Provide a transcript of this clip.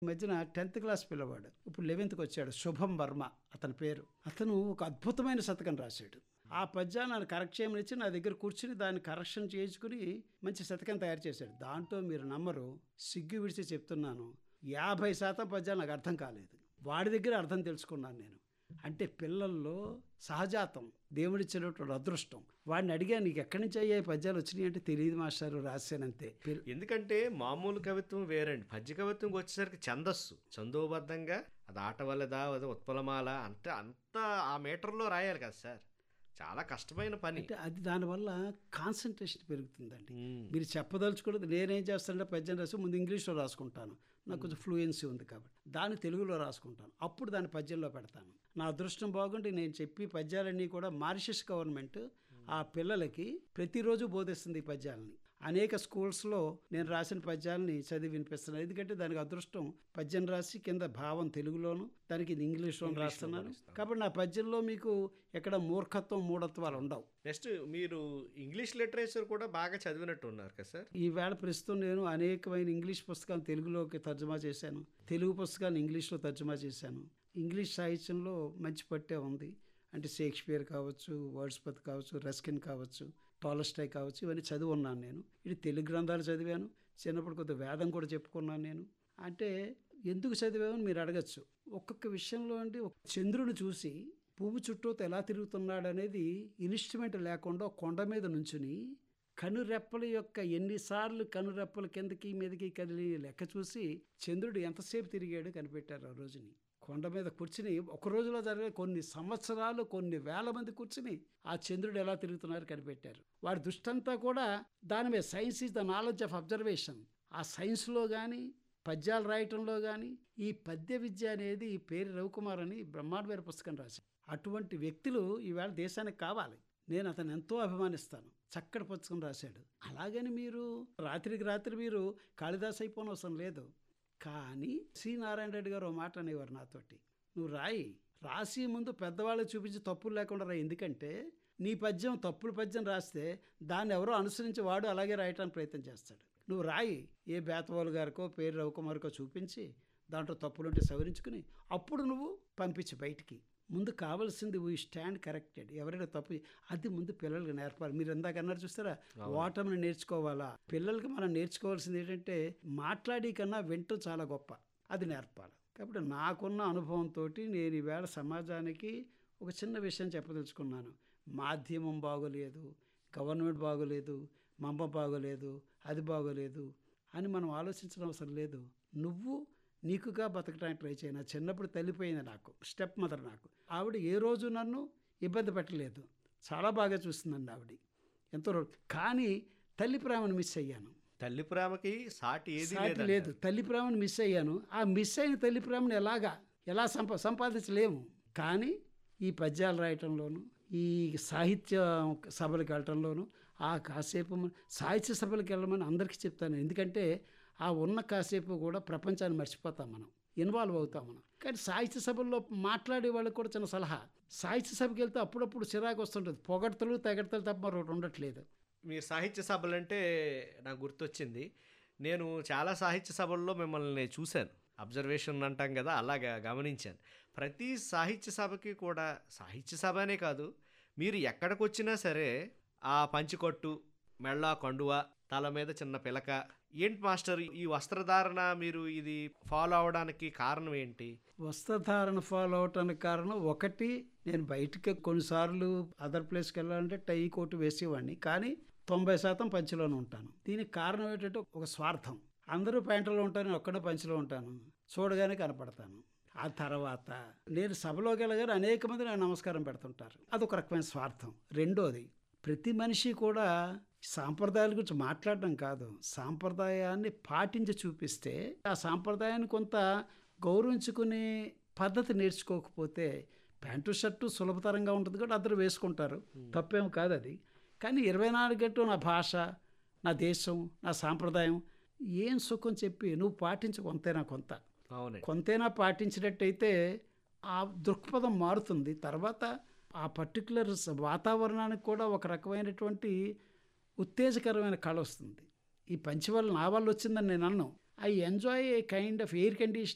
ఈ మధ్యన tenth class పిల్లవాడు ఇప్పుడు లెవెన్త్కి వచ్చాడు శుభం వర్మ అతని పేరు అతను ఒక అద్భుతమైన శతకం రాశాడు ఆ పద్యాన్ని నన్ను కరెక్ట్ చేయమని ఇచ్చి నా దగ్గర కూర్చుని దాన్ని కరెక్షన్ చేయించుకుని మంచి శతకం తయారు చేశాడు దాంట్లో మీరు నమ్మరు సిగ్గు విడిచి చెప్తున్నాను యాభై శాతం పద్యాలు నాకు అర్థం కాలేదు వాడి దగ్గర అర్థం తెలుసుకున్నాను నేను అంటే పిల్లల్లో సహజాతం దేవుడిచ్చినటువంటి అదృష్టం వాడిని అడిగా నీకు ఎక్కడి నుంచి అయ్యాయి పద్యాలు వచ్చినాయి అంటే తెలియదు మాస్టారు రాశానంతే పిల్ల- ఎందుకంటే మామూలు కవిత్వం వేరండి పద్య కవిత్వంకి వచ్చేసరికి ఛందస్సు చందోబద్ధంగా అది ఆట వల్లదా అది ఉత్పలమాల అంటే అంతా ఆ మీటర్లో రాయాలి కదా సార్ చాలా కష్టమైన పని అంటే అది దానివల్ల కాన్సన్ట్రేషన్ పెరుగుతుందండి మ్మ్. మీరు చెప్పదలుచుకోవద్దు నేనేం చేస్తానంటే పద్యం రాసి ముందు ఇంగ్లీష్లో రాసుకుంటాను నాకు కొంచెం ఫ్లూయెన్సీ ఉంది కాబట్టి దాన్ని తెలుగులో రాసుకుంటాను అప్పుడు దాన్ని పద్యంలో పెడతాను నా అదృష్టం బాగుంటే నేను చెప్పి పద్యాలన్నీ కూడా మారిషస్ గవర్నమెంట్ ఆ పిల్లలకి ప్రతిరోజు బోధిస్తుంది ఈ పద్యాలని అనేక స్కూల్స్లో నేను రాసిన పద్యాలని చదివి వినిపిస్తున్నాను ఎందుకంటే దానికి అదృష్టం పద్యం రాసి కింద భావం తెలుగులోను దానికి ఇది ఇంగ్లీష్లోను రాస్తున్నాను కాబట్టి నా పద్యంలో మీకు ఎక్కడ మూర్ఖత్వం మూఢత్వాలు ఉండవు నెక్స్ట్ మీరు ఇంగ్లీష్ లిటరేచర్ కూడా బాగా చదివినట్టు ఉన్నారు కదా సార్ ఈవేళ ప్రస్తుతం నేను అనేకమైన ఇంగ్లీష్ పుస్తకాలు తెలుగులోకి తర్జుమా చేశాను తెలుగు పుస్తకాలు ఇంగ్లీష్లో తర్జుమా చేశాను ఇంగ్లీష్ సాహిత్యంలో మంచి పట్టే ఉంది అంటే షేక్స్పియర్ కావచ్చు వర్డ్స్పత్ కావచ్చు రస్కిన్ కావచ్చు టాలస్టై కావచ్చు ఇవన్నీ చదివి ఉన్నాను నేను ఇది తెలుగు గ్రంథాలు చదివాను చిన్నప్పుడు కొంత వేదం కూడా చెప్పుకున్నాను నేను అంటే ఎందుకు చదివామని మీరు అడగచ్చు ఒక్కొక్క విషయంలో అంటే ఒక చంద్రుని చూసి పువ్వు చుట్టూతో ఎలా తిరుగుతున్నాడు అనేది ఇన్స్ట్రుమెంట్ లేకుండా ఒక కొండ మీద నుంచుని కనురెప్పల యొక్క ఎన్నిసార్లు కనురెప్పల కిందకి మీదకి కదిలి లెక్క చూసి చంద్రుడు ఎంతసేపు తిరిగాడు కనిపెట్టారు ఆ రోజుని కొండ మీద కూర్చుని ఒక రోజులో జరిగే కొన్ని సంవత్సరాలు కొన్ని వేల మంది కూర్చుని ఆ చంద్రుడు ఎలా తిరుగుతున్నారు కనిపెట్టారు వారి దృష్టంతా కూడా దాని మీద science is the knowledge of observation ఆ సైన్స్లో కానీ పద్యాలు రాయటంలో కానీ ఈ పద్య విద్య అనేది పేరు రవికుమార్ అని బ్రహ్మాండమైన పుస్తకం రాశారు అటువంటి వ్యక్తులు ఈవేళ దేశానికి కావాలి నేను అతను ఎంతో అభిమానిస్తాను చక్కటి పుస్తకం రాశాడు అలాగని మీరు రాత్రికి రాత్రి మీరు కాళిదాస్ అయిపోనవసరం లేదు కానీ సి నారాయణ రెడ్డి గారు ఓ మాట అనేవారు నాతోటి నువ్వు రాయి రాసి ముందు పెద్దవాళ్ళకి చూపించి తప్పులు లేకుండా రాయి ఎందుకంటే నీ పద్యం తప్పులు పద్యం రాస్తే దాన్ని ఎవరో అనుసరించి వాడు అలాగే రాయటానికి ప్రయత్నం చేస్తాడు నువ్వు రాయి ఏ బేతవాళ్ళు గారికో పేరు రవికుమార్కో చూపించి దాంట్లో తప్పులుంటే సవరించుకుని అప్పుడు నువ్వు పంపించి బయటికి ముందు కావాల్సింది వీ స్టాండ్ కరెక్టెడ్ ఎవరైనా తప్పు అది ముందు పిల్లలకి నేర్పాలి మీరు ఇందాక అన్నారు చూస్తారా ఓటమిని నేర్చుకోవాలా పిల్లలకి మనం నేర్చుకోవాల్సింది ఏంటంటే మాట్లాడి కన్నా వింటూ చాలా గొప్ప అది నేర్పాలి కాబట్టి నాకున్న అనుభవంతో నేను ఈవేళ సమాజానికి ఒక చిన్న విషయం చెప్పదలుచుకున్నాను మాధ్యమం బాగోలేదు గవర్నమెంట్ బాగోలేదు మమ్మ బాగోలేదు అది బాగోలేదు అని మనం ఆలోచించడం అవసరం లేదు నువ్వు నీకుగా బతకడానికి ట్రై చేయను చిన్నప్పుడు తల్లిపోయింది నాకు స్టెప్ మదర్ నాకు ఆవిడ ఏ రోజు నన్ను ఇబ్బంది పెట్టలేదు చాలా బాగా చూస్తుందండి ఆవిడ ఎంతో రో- కానీ తల్లి ప్రేమను మిస్ అయ్యాను తల్లి ప్రేమకి సాటి ఏది సాటి లేదు లేదు తల్లి ప్రేమను మిస్ అయ్యాను ఆ మిస్ అయిన తల్లి ప్రేమను ఎలాగా ఎలా సంపా సంపాదించలేము కానీ ఈ పద్యాలు రాయటంలోను ఈ సాహిత్య సభలకు వెళ్ళటంలోను ఆ కాసేపు మన- సాహిత్య సభలకు వెళ్ళమని అందరికీ చెప్తాను ఎందుకంటే ఆ ఉన్న కాసేపు కూడా ప్రపంచాన్ని మర్చిపోతాం మనం ఇన్వాల్వ్ అవుతాం మనం కానీ సాహిత్య సభల్లో మాట్లాడే వాళ్ళకి కూడా చిన్న సలహా సాహిత్య సభకి వెళ్తే అప్పుడప్పుడు చిరాకు వస్తుంటుంది పొగడతలు తెగడతలు తప్ప మరొకటి ఉండట్లేదు మీరు సాహిత్య సభలు అంటే నాకు గుర్తొచ్చింది నేను చాలా సాహిత్య సభల్లో మిమ్మల్ని చూశాను అబ్జర్వేషన్ అంటాం కదా అలాగా గమనించాను ప్రతి సాహిత్య సభకి కూడా సాహిత్య సభ అనే కాదు మీరు ఎక్కడికి వచ్చినా సరే ఆ పంచికొట్టు మెళ్ళ కండువ తల మీద చిన్న పిలక ఏంటి మాస్టర్ ఈ వస్త్రధారణ మీరు ఇది ఫాలో అవడానికి కారణం ఏంటి వస్త్రధారణ ఫాలో అవటానికి కారణం ఒకటి నేను బయటికి కొన్నిసార్లు అదర్ ప్లేస్కి వెళ్ళాలంటే టై కోటు వేసేవాడిని కానీ తొంభై శాతం పంచిలోనే ఉంటాను దీనికి కారణం ఏంటంటే ఒక స్వార్థం అందరూ ప్యాంటులో ఉంటాను నేను ఒక్కడే పంచిలో ఉంటాను చూడగానే కనపడతాను ఆ తర్వాత నేను సభలోకి వెళ్ళగానే అనేక మంది నాకు నమస్కారం పెడుతుంటారు అదొక రకమైన స్వార్థం రెండోది ప్రతి మనిషి కూడా సాంప్రదాయాల గురించి మాట్లాడడం కాదు సాంప్రదాయాన్ని పాటించి చూపిస్తే ఆ సాంప్రదాయాన్ని కొంత గౌరవించుకునే పద్ధతి నేర్చుకోకపోతే ప్యాంటు షర్టు సులభతరంగా ఉంటుంది కాబట్టి అందరూ వేసుకుంటారు తప్పేం కాదు అది కానీ ఇరవై నాలుగు గంటలు నా భాష నా దేశం నా సాంప్రదాయం ఏం సుఖం చెప్పి నువ్వు పాటించు కొంతైనా కొంత అవునండి కొంతైనా పాటించినట్టయితే ఆ దృక్పథం మారుతుంది తర్వాత ఆ పర్టికులర్ వాతావరణానికి కూడా ఒక రకమైనటువంటి ఉత్తేజకరమైన కళ వస్తుంది ఈ పంచి వల్ల నా వల్ల వచ్చిందని నేను అన్నాను I enjoy a kind of air condition